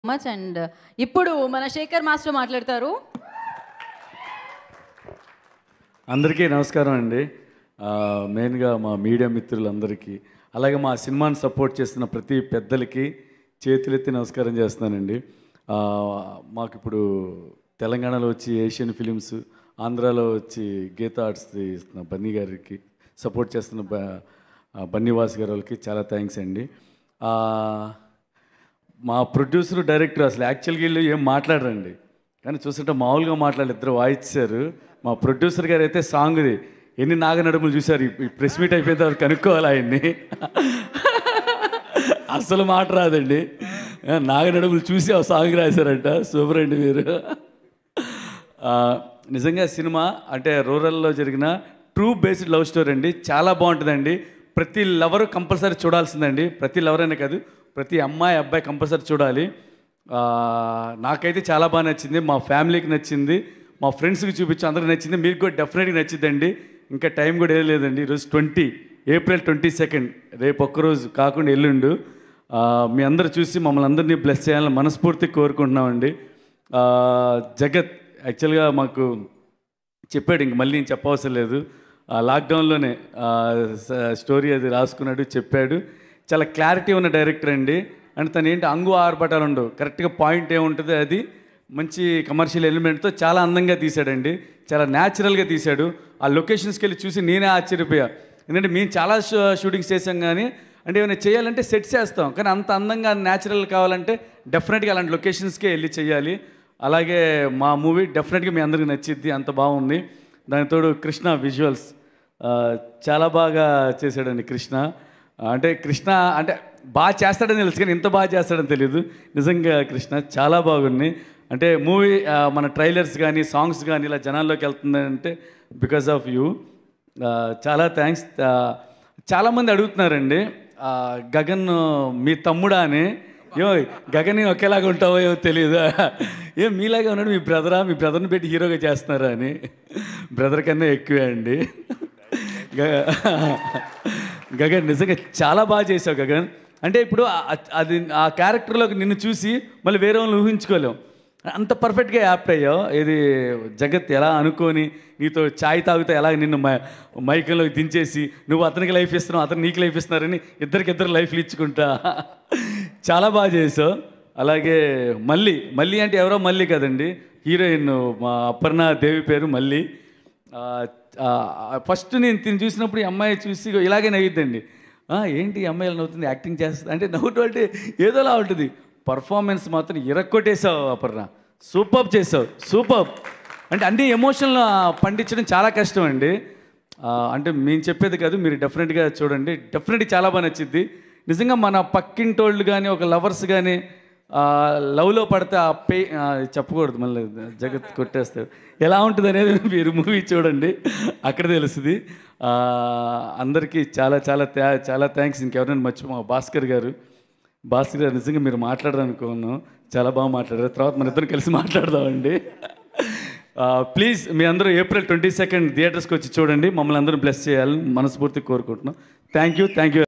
much and ఇప్పుడు మన Shekhar master మాట్లాడతారు అందరికీ నమస్కారం అండి ఆ, మెయిన్గా మా మీడియా మిత్రులందరికీ అలాగే మా సినిమాని సపోర్ట్ చేస్తున్న ప్రతి పెద్దలకి చేతులెత్తి నమస్కారం చేస్తున్నానండి ఆ, మాకు ఇప్పుడు తెలంగాణలో వచ్చి ఏషియన్ ఫిలిమ్స్ ఆంధ్రాలో వచ్చి గీతా ఆర్ట్స్ ఇస్తున్న బన్నీ గారికి సపోర్ట్ చేస్తున్న బ ఆ, బన్నీవాస్ గారి వాళ్ళకి చాలా థ్యాంక్స్ అండి ఆ, మా ప్రొడ్యూసర్ డైరెక్టర్ అసలు యాక్చువల్గా వీళ్ళు ఏం మాట్లాడరండి కానీ చూస్తుంటే మామూలుగా మాట్లాడి ఇద్దరు వాయిచ్చారు మా ప్రొడ్యూసర్ గారు అయితే సాంగ్ది ఎన్ని నాగనడుములు చూశారు ఈ ప్రెస్ మీట్ అయిపోయిన తర్వాత కనుక్కోవాలి ఆయన్ని అసలు మాట రాదండి ఆ, నాగనడుములు చూసి ఆ సాంగ్ రాశారంట సూపర్ అండి మీరు ఆ, నిజంగా సినిమా అంటే రూరల్లో జరిగిన ట్రూ బేస్డ్ లవ్ స్టోరీ అండి చాలా బాగుంటుందండి ప్రతి లవరు కంపల్సరీ చూడాల్సిందండి ప్రతి లవర్ అనే కాదు ప్రతి అమ్మాయి అబ్బాయి కంపల్సరీ చూడాలి ఆ, నాకైతే చాలా బాగా నచ్చింది మా ఫ్యామిలీకి నచ్చింది మా ఫ్రెండ్స్కి చూపించి అందరికి నచ్చింది మీకు కూడా డెఫినెట్గా నచ్చిందండి ఇంకా టైం కూడా ఏం లేదండి ఈరోజు ట్వంటీ ఏప్రిల్ ట్వంటీ సెకండ్ రేపు ఒక్కరోజు కాకుండా ఎల్లుండు ఆ, మీ అందరు చూసి మమ్మల్ని అందరినీ బ్లెస్ చేయాలని మనస్ఫూర్తిగా కోరుకుంటున్నామండి ఆ, జగత్ యాక్చువల్గా మాకు చెప్పాడు ఇంక మళ్ళీ నేను చెప్పవసరం లేదు ఆ లాక్డౌన్లోనే ఆ, స- స్టోరీ అది రాసుకున్నాడు చెప్పాడు చాలా క్లారిటీ ఉన్న డైరెక్టర్ అండి అండ్ తను ఏంటి అంగు ఆర్భటాలు ఉండవు కరెక్ట్గా పాయింట్ ఏముంటుంది అది మంచి కమర్షియల్ ఎలిమెంట్తో చాలా అందంగా తీశాడండి చాలా న్యాచురల్గా తీశాడు ఆ లొకేషన్స్కి వెళ్ళి చూసి నేనే ఆశ్చర్యపోయా ఎందుకంటే మేము చాలా షూ- షూటింగ్స్ చేసాం కానీ అంటే ఏమైనా చేయాలంటే సెట్ చేస్తాం కానీ అంత అందంగా న్యాచురల్ కావాలంటే డెఫినెట్గా అలాంటి లొకేషన్స్కే వెళ్ళి చేయాలి అలాగే మా మూవీ డెఫినెట్గా మీ అందరికి నచ్చిద్ది అంత బాగుంది దాని తోడు కృష్ణ విజువల్స్ చాలా బాగా చేశాడండి కృష్ణ ఆ, అంటే కృష్ణ అంటే బాగా చేస్తాడని తెలుసు కానీ ఇంత బాగా చేస్తాడని తెలియదు నిజంగా కృష్ణ చాలా బాగుంది అంటే మూవీ మన ట్రైలర్స్ కానీ సాంగ్స్ కానీ ఇలా జనాల్లోకి వెళ్తుందంటే బికాస్ ఆఫ్ యూ చాలా థ్యాంక్స్ చాలామంది అడుగుతున్నారండి ఆ, గగన్ మీ తమ్ముడా అని ఏమో గగన్ ఒకేలాగా ఉంటావో ఏమో తెలియదు ఏం మీలాగా ఉన్నాడు మీ బ్రదరా మీ బ్రదర్ని పెట్టి హీరోగా చేస్తున్నారా అని బ్రదర్ కన్నా ఎక్కువే అండి గ- గగన్ నిజంగా చాలా బాగా చేసావు గగన్ అంటే ఇప్పుడు ఆ- అది ఆ క్యారెక్టర్లోకి నిన్ను చూసి మళ్ళీ వేరే వాళ్ళని ఊహించుకోలేం అంత పర్ఫెక్ట్గా యాప్ట్ అయ్యావు ఇది జగత్ ఎలా అనుకొని నీతో ఛాయ్ తాగుతా ఎలా నిన్ను మై మైకంలోకి దించేసి నువ్వు అతనికి లైఫ్ ఇస్తున్నావు అతను నీకు లైఫ్ ఇస్తున్నారని ఇద్దరికిద్దరు లైఫ్లు ఇచ్చుకుంటా చాలా బాగా చేసావు అలాగే మళ్ళీ మళ్ళీ అంటే ఎవరో మళ్ళీ కదండి హీరోయిన్ మా అపర్ణ దేవి పేరు మళ్ళీ ఫస్ట్ నేను తిని చూసినప్పుడు ఈ అమ్మాయి చూసి ఇగో ఇలాగే నవ్వుద్దండి "ఆ, ఏంటి ఈ అమ్మాయి ఇలా నవ్వుతుంది యాక్టింగ్ చేస్తుంది అంటే నవ్వుతూ అంటే ఏదోలా ఉంటుంది పర్ఫార్మెన్స్ మాత్రం ఇరక్కొట్టేసావు అపర్ణ సూపర్ చేసావు సూపర్ అంటే అన్ని ఎమోషనల్ పండించడం చాలా కష్టం అండి ఆ, అంటే మేము చెప్పేది కాదు మీరు డెఫినెట్గా చూడండి డెఫినెట్గా చాలా బాగా నచ్చింది నిజంగా మన పక్కింటోళ్ళు కానీ ఒక లవర్స్ కానీ లవ్లో పడితే ఆ పే ఆ, చెప్పకూడదు మళ్ళీ జగత్ కొట్టేస్తాడు ఎలా ఉంటుంది అనేది మీరు మూవీ చూడండి అక్కడ తెలుస్తుంది ఆ, అందరికీ చాలా చాలా థ్యా చాలా థ్యాంక్స్ ఇంకెవరైనా మర్చిపో మా భాస్కర్ గారు భాస్కర్ గారు నిజంగా మీరు మాట్లాడారనుకున్నాను చాలా బాగా మాట్లాడారు తర్వాత మన ఇద్దరం కలిసి మాట్లాడదామండి ప్లీజ్ మీ అందరూ ఏప్రిల్ ట్వంటీ సెకండ్ థియేటర్స్కి వచ్చి చూడండి మమ్మల్ని అందరూ బ్లెస్ చేయాలని మనస్ఫూర్తిగా కోరుకుంటున్నాం థ్యాంక్ యూ థ్యాంక్ యూ